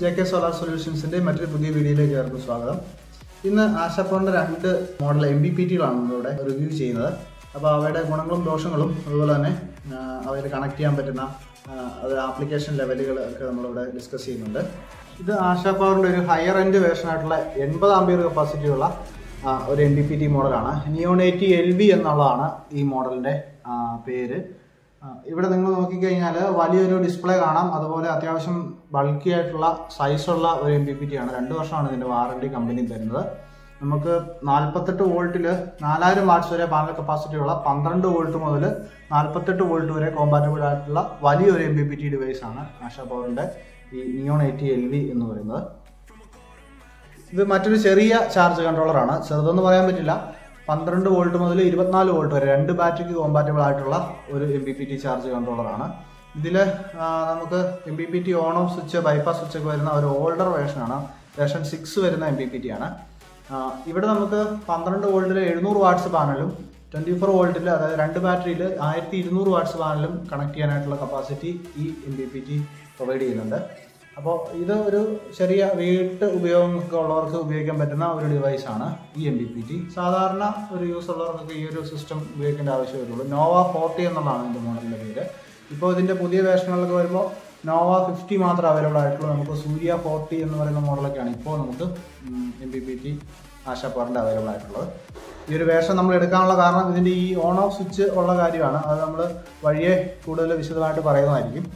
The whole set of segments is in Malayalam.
ജെ കെ സോളാർ സൊല്യൂഷൻസിന്റെ മറ്റൊരു പുതിയ വീഡിയോയിലേക്ക് ഏവർക്കും സ്വാഗതം ഇന്ന് ആശാപ്പോറിന്റെ രണ്ട് മോഡൽ എം ബി പി ടികളാണ് നമ്മളിവിടെ റിവ്യൂ ചെയ്യുന്നത് അപ്പോൾ അവയുടെ ഗുണങ്ങളും ദോഷങ്ങളും അതുപോലെ തന്നെ അവയിൽ കണക്ട് ചെയ്യാൻ പറ്റുന്ന ആ, അത് ആപ്ലിക്കേഷൻ ലെവലുകൾ ഒക്കെ നമ്മളിവിടെ ഡിസ്കസ് ചെയ്യുന്നുണ്ട് ഇത് ആശാപ്പവറിൻ്റെ ഒരു ഹയർ എൻഡ് വേർഷൻ ആയിട്ടുള്ള എൺപത് ആംബിയർ കപ്പാസിറ്റി ഉള്ള ആ, ഒരു എം ബി പി ടി മോഡലാണ് നിയോൺ എയ്റ്റി എൽ ബി എന്നുള്ളതാണ് ഈ മോഡലിൻ്റെ പേര് ആ, ഇവിടെ നിങ്ങൾ നോക്കിക്കഴിഞ്ഞാൽ വലിയൊരു ഡിസ്പ്ലേ കാണാം അതുപോലെ അത്യാവശ്യം ബൾക്കി ആയിട്ടുള്ള സൈസുള്ള ഒരു എം ബി പി ടി ആണ് രണ്ട് വർഷമാണ് ഇതിന്റെ വാറണ്ടി കമ്പനി തരുന്നത് നമുക്ക് നാൽപ്പത്തെട്ട് വോൾട്ടിൽ നാലായിരം വാട്ട്സ് വരെ പാനൽ കപ്പാസിറ്റി ഉള്ള പന്ത്രണ്ട് വോൾട്ട് മുതൽ നാൽപ്പത്തെട്ട് വോൾട്ട് വരെ കോമ്പാറ്റബിൾ ആയിട്ടുള്ള വലിയൊരു M B P T device ആണ് ആഷാ പവറിന്റെ ഈ നിയോൺ എയ്റ്റി എൽ വി എന്ന് പറയുന്നത് ഇത് മറ്റൊരു ചെറിയ ചാർജ് കൺട്രോളറാണ് ചെറുതെന്ന് പറയാൻ പറ്റില്ല പന്ത്രണ്ട് വോൾട്ട് മുതൽ ഇരുപത്തിനാല് വോൾട്ട് വരെ രണ്ട് ബാറ്ററിക്ക് കോമ്പാറ്റബിൾ ആയിട്ടുള്ള ഒരു M B P T charge കൺട്രോളറാണ് ഇതിൽ നമുക്ക് M B P T on off switch bypass switch ഒക്കെ വരുന്ന ഒരു ഓൾഡർ വേർഷനാണ് വേർഷൻ സിക്സ് വരുന്ന എം ബി പി ടി ആണ് ആ, ഇവിടെ നമുക്ക് പന്ത്രണ്ട് വോൾട്ടിൽ എഴുന്നൂറ് വാട്ട്സ് പാനലും ട്വൻറ്റി ഫോർ വോൾട്ടിൽ അതായത് രണ്ട് ബാറ്ററിയിൽ ആയിരത്തി ഇരുന്നൂറ് വാട്ട്സ് പാനലും കണക്ട് ചെയ്യാനായിട്ടുള്ള കപ്പാസിറ്റി ഈ M B P T provide ചെയ്യുന്നുണ്ട് അപ്പോൾ ഇത് ഒരു ചെറിയ വീട്ട് ഉപയോഗമൊക്കെ ഉള്ളവർക്ക് ഉപയോഗിക്കാൻ പറ്റുന്ന ഒരു ഡിവൈസ് ആണ് ഈ എം ബി പി ടി സാധാരണ ഒരു യൂസ് ഉള്ളവർക്കൊക്കെ ഈ ഒരു സിസ്റ്റം ഉപയോഗിക്കേണ്ട ആവശ്യമേ വരുള്ളൂ നോവ ഫോർട്ടി എന്നുള്ളതാണ് ഇതിൻ്റെ മോഡലിൻ്റെ പേര് ഇപ്പോൾ ഇതിൻ്റെ പുതിയ വേർഷനുകളൊക്കെ വരുമ്പോൾ നോവ ഫിഫ്റ്റി മാത്രം അവൈലബിൾ ആയിട്ടുള്ളൂ നമുക്ക് സൂര്യ ഫോർട്ടി എന്ന് പറയുന്ന മോഡലൊക്കെയാണ് ഇപ്പോൾ നമുക്ക് എം ബി പി ടി ആശാപ്പാറിൻ്റെ അവൈലബിൾ ആയിട്ടുള്ളത് ഈ ഒരു വേഷം നമ്മൾ എടുക്കാനുള്ള കാരണം ഇതിൻ്റെ ഈ ഓൺ ഓഫ് സ്വിച്ച് ഉള്ള കാര്യമാണ് അത് നമ്മൾ വഴിയെ കൂടുതൽ വിശദമായിട്ട് പറയുന്നതായിരിക്കും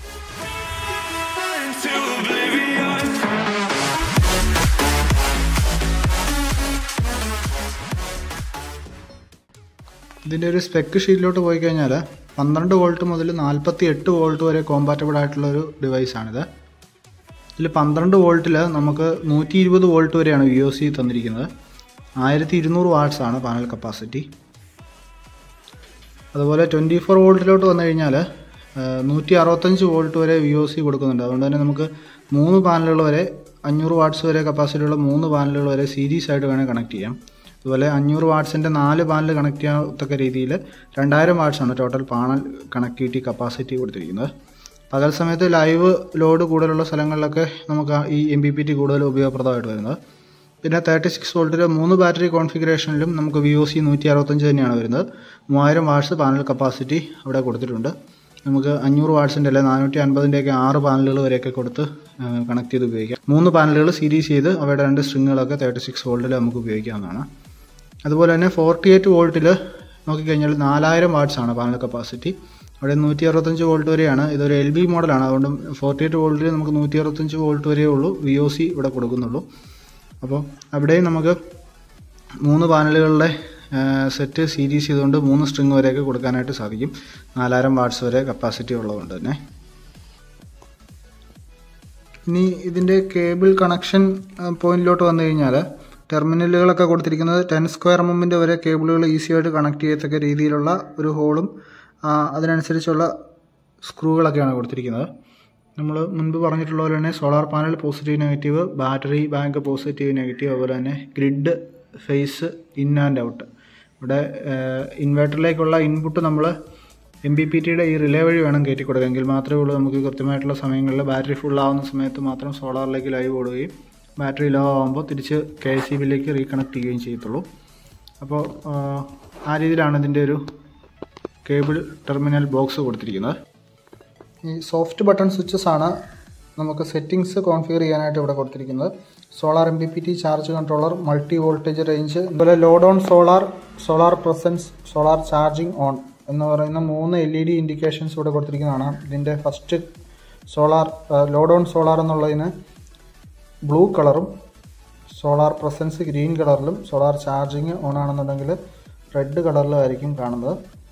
to oblivion. ഇതിൻ്റെ ഒരു സ്പെക്ക് ഷീറ്റിലോട്ട് പോയി കഴിഞ്ഞാൽ പന്ത്രണ്ട് വോൾട്ട് മുതൽ നാൽപ്പത്തി എട്ട് വോൾട്ട് വരെ കോമ്പാറ്റബിൾ ആയിട്ടുള്ള ഒരു ഡിവൈസാണിത് ഇതിൽ പന്ത്രണ്ട് വോൾട്ടിൽ നമുക്ക് നൂറ്റി ഇരുപത് വോൾട്ട് വരെയാണ് വി ഒ സി തന്നിരിക്കുന്നത് ആയിരത്തി ഇരുന്നൂറ് വാട്ട്സ് ആണ് പാനൽ കപ്പാസിറ്റി അതുപോലെ ട്വൻറ്റി ഫോർ വോൾട്ടിലോട്ട് വന്നു കഴിഞ്ഞാൽ നൂറ്റി അറുപത്തഞ്ച് വോൾട്ട് വരെ വി ഒ സി കൊടുക്കുന്നുണ്ട് അതുകൊണ്ട് തന്നെ നമുക്ക് മൂന്ന് പാനലുകൾ വരെ അഞ്ഞൂറ് വാട്ട്സ് വരെ കപ്പാസിറ്റിയുള്ള മൂന്ന് പാനലുകൾ വരെ സീരീസ് ആയിട്ട് വേണേൽ കണക്ട് ചെയ്യാം അതുപോലെ അഞ്ഞൂറ് വാട്ട്സിൻ്റെ നാല് പാനൽ കണക്ട് ചെയ്യത്തക്ക രീതിയിൽ രണ്ടായിരം വാട്ട്സ് ആണ് ടോട്ടൽ പാനൽ കണക്ടിവിറ്റി കപ്പാസിറ്റി കൊടുത്തിരിക്കുന്നത് പകൽ സമയത്ത് ലൈവ് ലോഡ് കൂടുതലുള്ള സ്ഥലങ്ങളിലൊക്കെ നമുക്ക് ആ ഈ എം ബി പി ടി കൂടുതൽ ഉപയോഗപ്രദമായിട്ട് വരുന്നത് പിന്നെ തേർട്ടി സിക്സ് വോൾട്ടിലെ മൂന്ന് ബാറ്ററി കോൺഫിഗറേഷനിലും നമുക്ക് വി ഒ സി നൂറ്റി അറുപത്തഞ്ച് തന്നെയാണ് വരുന്നത് മൂവായിരം വാട്ട്സ് പാനൽ കപ്പാസിറ്റി അവിടെ കൊടുത്തിട്ടുണ്ട് നമുക്ക് അഞ്ഞൂറ് വാട്ട്സിൻ്റെ അല്ലെ നാനൂറ്റി അൻപതിൻ്റെയൊക്കെ ആറ് പാനലുകൾ വരെയൊക്കെ കൊടുത്ത് കണക്ട് ചെയ്ത് ഉപയോഗിക്കാം മൂന്ന് പാനലുകൾ സീരീസ് ചെയ്ത് അവയുടെ രണ്ട് സ്ട്രിങ്ങുകളൊക്കെ തേർട്ടി സിക്സ് വോൾട്ടിൽ നമുക്ക് ഉപയോഗിക്കാവുന്നതാണ് അതുപോലെ തന്നെ ഫോർട്ടി എയ്റ്റ് വോൾട്ടിൽ നോക്കിക്കഴിഞ്ഞാൽ നാലായിരം വാട്ട്സ് ആണ് പാനൽ കപ്പാസിറ്റി അവിടെ നൂറ്റി അറുപത്തഞ്ച് വോൾട്ട് വരെയാണ് ഇതൊരു എൽ ബി മോഡലാണ് അതുകൊണ്ട് ഫോർട്ടി എയ്റ്റ് വോൾട്ടിൽ നമുക്ക് നൂറ്റി അറുപത്തഞ്ച് വോൾട്ട് വരെയേ ഉള്ളൂ വി ഒ സി ഇവിടെ കൊടുക്കുന്നുള്ളൂ അപ്പോൾ അവിടെയും നമുക്ക് മൂന്ന് പാനലുകളുടെ സെറ്റ് സീരീസ് ചെയ്തുകൊണ്ട് മൂന്ന് സ്ട്രിങ് വരെയൊക്കെ കൊടുക്കാനായിട്ട് സാധിക്കും നാലായിരം വാട്ട്സ് വരെ കപ്പാസിറ്റി ഉള്ളതുകൊണ്ട് തന്നെ ഇനി ഇതിൻ്റെ കേബിൾ കണക്ഷൻ പോയിന്റിലോട്ട് വന്നു കഴിഞ്ഞാൽ ടെർമിനലുകളൊക്കെ കൊടുത്തിരിക്കുന്നത് ടെൻ സ്ക്വയർ എമ്മിൻ്റെ വരെ കേബിളുകൾ ഈസി ആയിട്ട് കണക്ട് ചെയ്യത്തക്ക രീതിയിലുള്ള ഒരു ഹോളും ആ, അതിനനുസരിച്ചുള്ള സ്ക്രൂകളൊക്കെയാണ് കൊടുത്തിരിക്കുന്നത് നമ്മൾ മുൻപ് പറഞ്ഞിട്ടുള്ള പോലെ തന്നെ solar panel positive negative battery bank positive negative അതുപോലെ തന്നെ grid phase in and out ഇവിടെ ഇൻവേർട്ടറിലേക്കുള്ള ഇൻപുട്ട് നമ്മൾ എം ബി പി ടിയുടെ ഈ റിലേ വഴി വേണം കയറ്റി കൊടുക്കുക എങ്കിൽ മാത്രമേ ഉള്ളൂ നമുക്ക് കൃത്യമായിട്ടുള്ള സമയങ്ങളിൽ ബാറ്ററി ഫുൾ ആവുന്ന സമയത്ത് മാത്രം സോളാറിലേക്ക് ലൈവ് ഓടുകയും ബാറ്ററി ലോ ആകുമ്പോൾ തിരിച്ച് കെ എസ് സി ബിയിലേക്ക് റീകണക്ട് ചെയ്യുകയും ചെയ്യത്തുള്ളൂ അപ്പോൾ ആ, ആ രീതിയിലാണ് ഇതിൻ്റെ ഒരു കേബിൾ ടെർമിനൽ ബോക്സ് കൊടുത്തിരിക്കുന്നത് ഈ സോഫ്റ്റ് ബട്ടൺ സ്വിച്ചസ് ആണ് നമുക്ക് സെറ്റിങ്സ് കോൺഫിഗർ ചെയ്യാനായിട്ട് ഇവിടെ കൊടുത്തിരിക്കുന്നത് solar M B P T charge controller multi voltage range അതുപോലെ load on solar solar presence solar charging on എന്ന് പറയുന്ന മൂന്ന് എൽ ഇ ഡി ഇൻഡിക്കേഷൻസ് ഇവിടെ കൊടുത്തിരിക്കുന്നതാണ് ഇതിൻ്റെ first solar load on solar എന്നുള്ളതിന് ബ്ലൂ കളറും സോളാർ പ്രസൻസ് ഗ്രീൻ കളറിലും സോളാർ ചാർജിങ് ഓൺ ആണെന്നുണ്ടെങ്കിൽ റെഡ് കളറിലും ആയിരിക്കും കാണുന്നത്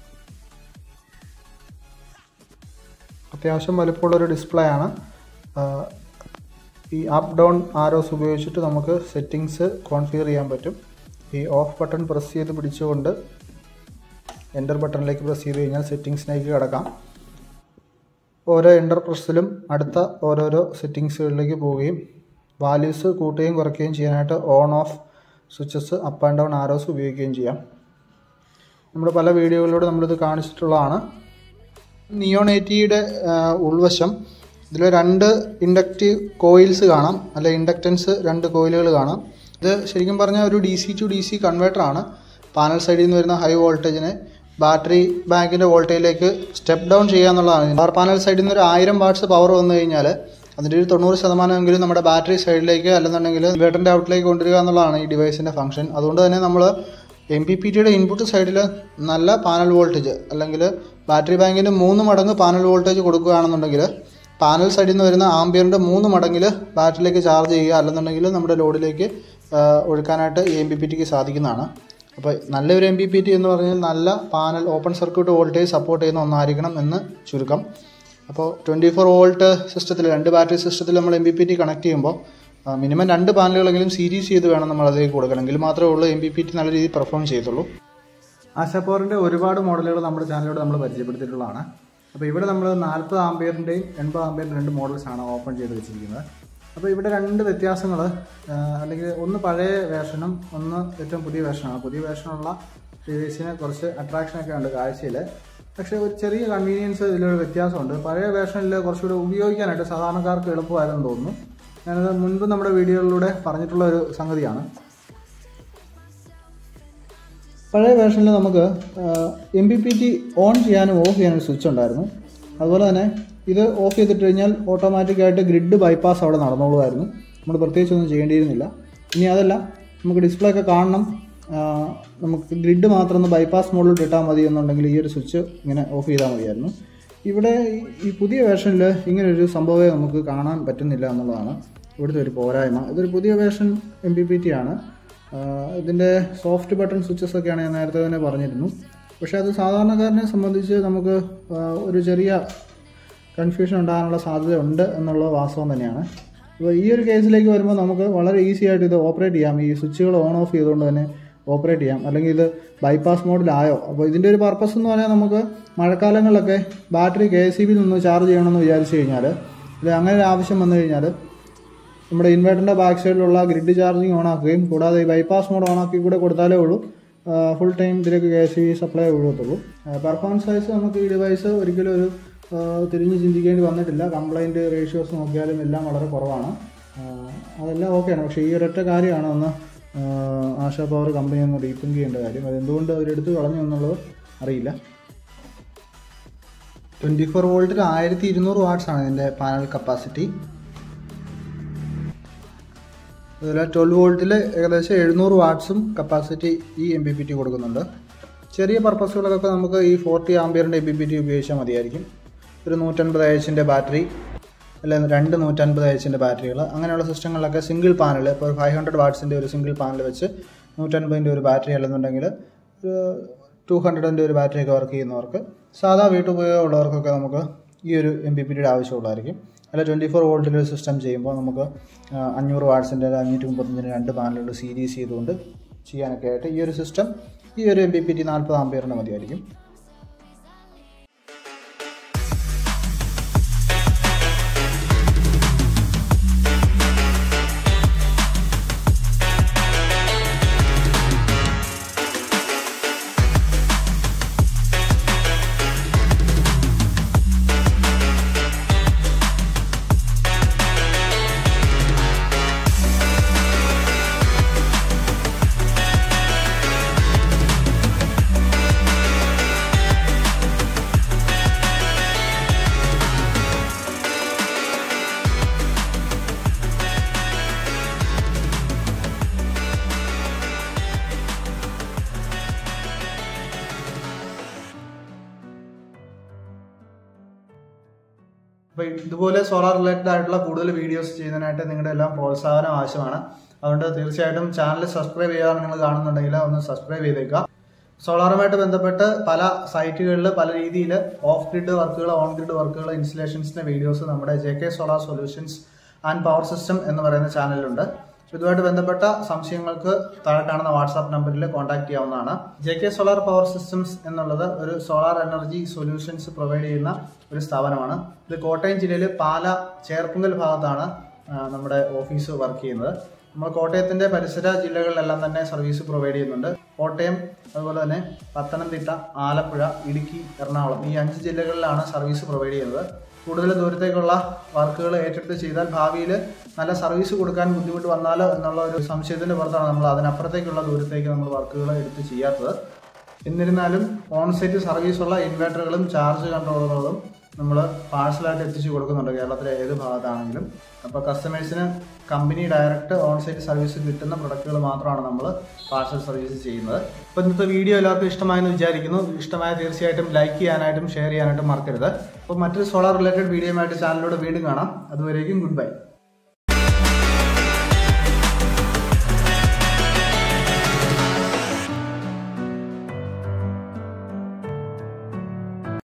അത്യാവശ്യം വലുപ്പമുള്ള ഒരു ഡിസ്പ്ലേ ആണ് ആ, ഈ അപ്പ് ഡൗൺ ആരോസ് ഉപയോഗിച്ചിട്ട് നമുക്ക് സെറ്റിങ്സ് കോൺഫിഗർ ചെയ്യാൻ പറ്റും ഈ ഓഫ് ബട്ടൺ പ്രസ് ചെയ്ത് പിടിച്ചുകൊണ്ട് എൻ്റർ ബട്ടണിലേക്ക് പ്രസ് ചെയ്ത് കഴിഞ്ഞാൽ സെറ്റിങ്സിലേക്ക് കിടക്കാം ഓരോ എൻ്റർ പ്രസ്സിലും അടുത്ത ഓരോരോ സെറ്റിങ്സുകളിലേക്ക് പോവുകയും വാല്യൂസ് കൂട്ടുകയും കുറയ്ക്കുകയും ചെയ്യാനായിട്ട് on off switches up and down arrows ഉപയോഗിക്കുകയും ചെയ്യാം നമ്മുടെ പല വീഡിയോകളിലൂടെ നമ്മളിത് കാണിച്ചിട്ടുള്ളതാണ് നിയോൺ എയ്റ്റിയുടെ ഉൾവശം ഇതിൽ രണ്ട് ഇൻഡക്റ്റീവ് കോയിൽസ് കാണാം അല്ലെ ഇൻഡക്റ്റൻസ് രണ്ട് കോയിലുകൾ കാണാം ഇത് ശരിക്കും പറഞ്ഞാൽ ഒരു D C to D C കൺവേർട്ടറാണ് പാനൽ സൈഡിൽ നിന്ന് വരുന്ന ഹൈ വോൾട്ടേജിനെ ബാറ്ററി ബാങ്കിൻ്റെ വോൾട്ടേജിലേക്ക് സ്റ്റെപ്പ് ഡൗൺ ചെയ്യുക എന്നുള്ളതാണ് പവർ പാനൽ സൈഡിൽ നിന്ന് ഒരു ആയിരം വാട്ട്സ് പവർ വന്നു കഴിഞ്ഞാൽ അതിൻ്റെ ഒരു തൊണ്ണൂറ് ശതമാനമെങ്കിലും നമ്മുടെ ബാറ്ററി സൈഡിലേക്ക് അല്ലെന്നുണ്ടെങ്കിൽ ഇൻവേർട്ടറിൻ്റെ ഔട്ടിലേക്ക് കൊണ്ടുവരിക എന്നുള്ളതാണ് ഈ ഡിവൈസിൻ്റെ ഫംഗ്ഷൻ അതുകൊണ്ട് തന്നെ നമ്മൾ എം പി പി ടിയുടെ ഇൻപുട്ട് സൈഡിൽ നല്ല പാനൽ വോൾട്ടേജ് അല്ലെങ്കിൽ ബാറ്ററി ബാങ്കിന് മൂന്ന് മടങ്ങ് പാനൽ വോൾട്ടേജ് കൊടുക്കുകയാണെന്നുണ്ടെങ്കിൽ പാനൽ സൈഡിൽ നിന്ന് വരുന്ന ആംബിയറിൻ്റെ മൂന്ന് മടങ്ങിൽ ബാറ്ററിയിലേക്ക് ചാർജ് ചെയ്യുക അല്ലെന്നുണ്ടെങ്കിൽ നമ്മുടെ ലോഡിലേക്ക് ആ, ഒഴുക്കാനായിട്ട് ഈ എം പി പി ടിക്ക് സാധിക്കുന്നതാണ് അപ്പോൾ നല്ലൊരു എം പി പി ടി എന്ന് പറഞ്ഞാൽ നല്ല panel open circuit voltage support ചെയ്യുന്ന ഒന്നായിരിക്കണം എന്ന് ചുരുക്കം അപ്പോൾ ട്വൻറ്റി ഫോർ വോൾട്ട് സിസ്റ്റത്തിൽ രണ്ട് ബാറ്ററി സിസ്റ്റത്തിൽ നമ്മൾ M P P T connect ചെയ്യുമ്പോൾ മിനിമം രണ്ട് പാനലുകളെങ്കിലും സീരീസ് ചെയ്ത് വേണം നമ്മൾ അതിലേക്ക് കൊടുക്കണം എങ്കിൽ മാത്രമേ ഉള്ളൂ എം പി പി ടി നല്ല രീതിയിൽ പെർഫോം ചെയ്യത്തുള്ളൂ ആശാപ്പവറിൻ്റെ ഒരുപാട് മോഡലുകൾ നമ്മുടെ ചാനലിലൂടെ നമ്മൾ പരിചയപ്പെടുത്തിയിട്ടുള്ളതാണ് അപ്പോൾ ഇവിടെ നമ്മൾ നാൽപ്പത് ആംബിയറിൻ്റെയും എൺപത് ആംബിയറിൻ്റെ രണ്ട് മോഡൽസാണ് ഓപ്പൺ ചെയ്ത് വെച്ചിരിക്കുന്നത് അപ്പോൾ ഇവിടെ രണ്ട് വ്യത്യാസങ്ങൾ അല്ലെങ്കിൽ ഒന്ന് പഴയ വേർഷനും ഒന്ന് ഏറ്റവും പുതിയ വേർഷനാണ് പുതിയ വേർഷനുള്ള ടിവിസിന് കുറച്ച് അട്രാക്ഷനൊക്കെ ഉണ്ട് കാഴ്ചയിൽ പക്ഷേ ഒരു ചെറിയ കൺവീനിയൻസ് ഇതിലൊരു വ്യത്യാസമുണ്ട് പഴയ വേർഷനിൽ കുറച്ചുകൂടി ഉപയോഗിക്കാനായിട്ട് സാധാരണക്കാർക്ക് എളുപ്പമായിരുന്നു തോന്നുന്നു ഞാനത് മുൻപ് നമ്മുടെ വീഡിയോകളിലൂടെ പറഞ്ഞിട്ടുള്ള ഒരു സംഗതിയാണ് പഴയ വേർഷനിൽ നമുക്ക് M P P T on ചെയ്യാനും ഓഫ് ചെയ്യാനും സ്വിച്ച് ഉണ്ടായിരുന്നു അതുപോലെ തന്നെ ഇത് ഓഫ് ചെയ്തിട്ട് കഴിഞ്ഞാൽ ഓട്ടോമാറ്റിക്കായിട്ട് ഗ്രിഡ് ബൈപ്പാസ് അവിടെ നടന്നോളുമായിരുന്നു നമ്മൾ പ്രത്യേകിച്ചൊന്നും ചെയ്യേണ്ടിയിരുന്നില്ല ഇനി അതല്ല നമുക്ക് ഡിസ്പ്ലേ ഒക്കെ കാണണം ആ, നമുക്ക് ഗ്രിഡ് മാത്രം ഒന്ന് ബൈപ്പാസ് മോഡിൽ ഇട്ടാൽ മതി എന്നുണ്ടെങ്കിൽ ഈ ഒരു സ്വിച്ച് ഇങ്ങനെ ഓഫ് ചെയ്താൽ മതിയായിരുന്നു ഇവിടെ ഈ- ഈ പുതിയ വേർഷനിൽ ഇങ്ങനൊരു സംഭവമേ നമുക്ക് കാണാൻ പറ്റുന്നില്ല എന്നുള്ളതാണ് ഇവിടുത്തെ ഒരു പോരായ്മ ഇതൊരു പുതിയ version M P P T ആണ് ആഹ് ഇതിൻ്റെ സോഫ്റ്റ് ബട്ടൺ സ്വിച്ചസ് ഒക്കെയാണ് ഞാൻ നേരത്തെ തന്നെ പറഞ്ഞിരുന്നു പക്ഷേ അത് സാധാരണക്കാരനെ സംബന്ധിച്ച് നമുക്ക് ആഹ് ഒരു ചെറിയ കൺഫ്യൂഷൻ ഉണ്ടാകാനുള്ള സാധ്യത ഉണ്ട് എന്നുള്ളത് വാസ്തവം തന്നെയാണ് അപ്പോൾ ഈ ഒരു കേസിലേക്ക് വരുമ്പോൾ നമുക്ക് വളരെ ഈസി ആയിട്ട് ഇത് ഓപ്പറേറ്റ് ചെയ്യാം ഈ സ്വിച്ചുകൾ ഓൺ ഓഫ് ചെയ്തുകൊണ്ട് തന്നെ ഓപ്പറേറ്റ് ചെയ്യാം അല്ലെങ്കിൽ ഇത് ബൈപ്പാസ് മോഡിലായോ അപ്പോൾ ഇതിൻ്റെ ഒരു പർപ്പസ് എന്ന് പറഞ്ഞാൽ നമുക്ക് മഴക്കാലങ്ങളിലൊക്കെ ബാറ്ററി കെ എസ് സി ബിയിൽ നിന്ന് ചാർജ് ചെയ്യണമെന്ന് വിചാരിച്ചു കഴിഞ്ഞാൽ ഇത് അങ്ങനെ ഒരു ആവശ്യം വന്നു കഴിഞ്ഞാൽ നമ്മുടെ ഇൻവെർട്ടറിൻ്റെ ബാക്ക് സൈഡിലുള്ള ഗ്രിഡ് ചാർജിങ് ഓൺ ആക്കുകയും കൂടാതെ ഈ ബൈപ്പാസ് മോഡ് ഓൺ ആക്കി കൂടെ കൊടുത്താലേ ഉള്ളൂ ഫുൾ ടൈം ഇതിലേക്ക് കെ എസ് ബി സപ്ലൈ ഒഴുകത്തുള്ളൂ പെർഫോമൻസ് വൈസ് നമുക്ക് ഈ ഡിവൈസ് ഒരിക്കലും ഒരു ആ, തിരിഞ്ഞ് ചിന്തിക്കേണ്ടി വന്നിട്ടില്ല കംപ്ലൈൻറ്റ് റേഷ്യോസ് നോക്കിയാലും എല്ലാം വളരെ കുറവാണ് ആ, അതെല്ലാം ഓക്കെയാണ് പക്ഷേ ഈ ഒരൊറ്റ കാര്യമാണ് ഒന്ന് ആ, ആശാ പവർ കമ്പനി ഒന്ന് റീത്തിങ്ക് ചെയ്യേണ്ട കാര്യം അതെന്തുകൊണ്ട് അവരെടുത്ത് കളഞ്ഞു എന്നുള്ളത് അറിയില്ല ട്വൻറ്റി ഫോർ വോൾട്ടിൽ ആയിരത്തി ഇരുന്നൂറ് വാട്ട്സ് ആണ് ഇതിൻ്റെ പാനൽ കപ്പാസിറ്റി അതുപോലെ ട്വൽവ് വോൾട്ടിൽ ഏകദേശം എഴുന്നൂറ് വാട്ട്സും കപ്പാസിറ്റി ഈ എം ബി പി ടി കൊടുക്കുന്നുണ്ട് ചെറിയ പർപ്പസുകൾക്കൊക്കെ നമുക്ക് ഈ ഫോർട്ടി ആംബിയറിൻ്റെ എം ബി പി ടി ഉപയോഗിച്ചാൽ മതിയായിരിക്കും ഒരു നൂറ്റൻപത് എച്ചിൻ്റെ ബാറ്ററി അല്ലെങ്കിൽ രണ്ട് നൂറ്റൻപത് എച്ചിൻ്റെ ബാറ്ററികൾ അങ്ങനെയുള്ള സിസ്റ്റങ്ങളിലൊക്കെ സിംഗിൾ പാനൽ ഇപ്പോൾ ഒരു ഫൈവ് ഹൺഡ്രഡ് വാട്ട്സിൻ്റെ ഒരു സിംഗിൾ പാനൽ വെച്ച് നൂറ്റൻപതിൻ്റെ ഒരു ബാറ്ററി അല്ലെന്നുണ്ടെങ്കിൽ ഒരു ടു ഹൺഡ്രഡിൻ്റെ ഒരു ബാറ്ററി ഒക്കെ വർക്ക് ചെയ്യുന്നവർക്ക് സാധാ വീട്ടുപയോഗമുള്ളവർക്കൊക്കെ നമുക്ക് ഈ ഒരു എം ബി പി ടിയുടെ ആവശ്യമുള്ളതായിരിക്കും അല്ല ട്വൻറ്റി ഫോർ വോൾട്ടിൻ്റെ ഒരു സിസ്റ്റം ചെയ്യുമ്പോൾ നമുക്ക് ആ, അഞ്ഞൂറ് വാട്ട്സിൻ്റെ അഞ്ഞൂറ്റി മുപ്പത്തഞ്ചിന് രണ്ട് പാനലുകൾ സീരീസ് ചെയ്തുകൊണ്ട് ചെയ്യാനൊക്കെ ആയിട്ട് ഈ ഒരു സിസ്റ്റം ഈ ഒരു എം ബി പി ടി നാൽപ്പത് ആംബിയറിന് മതിയായിരിക്കും അപ്പോൾ ഇതുപോലെ സോളാർ റിലേറ്റഡ് ആയിട്ടുള്ള കൂടുതൽ വീഡിയോസ് ചെയ്യുന്നതിനായിട്ട് നിങ്ങളുടെ എല്ലാം പ്രോത്സാഹനം ആവശ്യമാണ് അതുകൊണ്ട് തീർച്ചയായിട്ടും ചാനൽ സബ്സ്ക്രൈബ് ചെയ്യാതെ നിങ്ങൾ കാണുന്നുണ്ടെങ്കിൽ ഒന്ന് സബ്സ്ക്രൈബ് ചെയ്തേക്കുക സോളാറുമായിട്ട് ബന്ധപ്പെട്ട് പല സൈറ്റുകളിൽ പല രീതിയിൽ ഓഫ് ഗ്രിഡ് വർക്കുകൾ ഓൺ ഗ്രിഡ് വർക്കുകൾ ഇൻസ്റ്റലേഷൻസിന്റെ വീഡിയോസ് നമ്മുടെ J K solar solutions and power system എന്ന് പറയുന്ന ചാനലിലുണ്ട് ഇതുമായിട്ട് ബന്ധപ്പെട്ട സംശയങ്ങൾക്ക് താഴെ കാണുന്ന വാട്സാപ്പ് നമ്പറിൽ കോൺടാക്ട് ചെയ്യാവുന്നതാണ് J K solar power systems എന്നുള്ളത് ഒരു സോളാർ എനർജി സൊല്യൂഷൻസ് പ്രൊവൈഡ് ചെയ്യുന്ന ഒരു സ്ഥാപനമാണ് ഇത് കോട്ടയം ജില്ലയിൽ പാല ചേർപ്പുങ്കൽ ഭാഗത്താണ് ആ, നമ്മുടെ ഓഫീസ് വർക്ക് ചെയ്യുന്നത് നമ്മൾ കോട്ടയത്തിന്റെ പരിസര ജില്ലകളിലെല്ലാം തന്നെ സർവീസ് പ്രൊവൈഡ് ചെയ്യുന്നുണ്ട് കോട്ടയം അതുപോലെ തന്നെ പത്തനംതിട്ട ആലപ്പുഴ ഇടുക്കി എറണാകുളം ഈ അഞ്ച് ജില്ലകളിലാണ് സർവീസ് പ്രൊവൈഡ് ചെയ്യുന്നത് കൂടുതൽ ദൂരത്തേക്കുള്ള വർക്കുകൾ ഏറ്റെടുത്ത് ചെയ്താൽ ഭാവിയിൽ നല്ല സർവീസ് കൊടുക്കാൻ ബുദ്ധിമുട്ട് വന്നാലോ എന്നുള്ള ഒരു സംശയത്തിൻ്റെ പുറത്താണ് നമ്മൾ അതിനപ്പുറത്തേക്കുള്ള ദൂരത്തേക്ക് നമ്മൾ വർക്കുകൾ എടുത്ത് ചെയ്യാത്തത് എന്നിരുന്നാലും ഓൺസൈറ്റ് സർവീസുള്ള ഇൻവെർട്ടറുകളും ചാർജ് കൺട്രോളറുകളും നമ്മൾ പാഴ്സലായിട്ട് എത്തിച്ചു കൊടുക്കുന്നുണ്ട് കേരളത്തിലെ ഏത് ഭാഗത്താണെങ്കിലും അപ്പോൾ കസ്റ്റമേഴ്സിന് കമ്പനി ഡയറക്റ്റ് ഓൺസൈറ്റ് സർവീസ് കിട്ടുന്ന പ്രൊഡക്റ്റുകൾ മാത്രമാണ് നമ്മൾ പാഴ്സൽ സർവീസ് ചെയ്യുന്നത് അപ്പോൾ ഇന്നത്തെ വീഡിയോ എല്ലാവർക്കും ഇഷ്ടമായെന്ന് വിചാരിക്കുന്നു ഇഷ്ടമായ തീർച്ചയായിട്ടും ലൈക്ക് ചെയ്യാനായിട്ടും ഷെയർ ചെയ്യാനായിട്ടും മറക്കരുത് അപ്പോൾ മറ്റൊരു സോളാർ റിലേറ്റഡ് വീഡിയോയുമായിട്ട് ചാനലിലൂടെ വീണ്ടും കാണാം അതുവരേക്കും ഗുഡ് ബൈ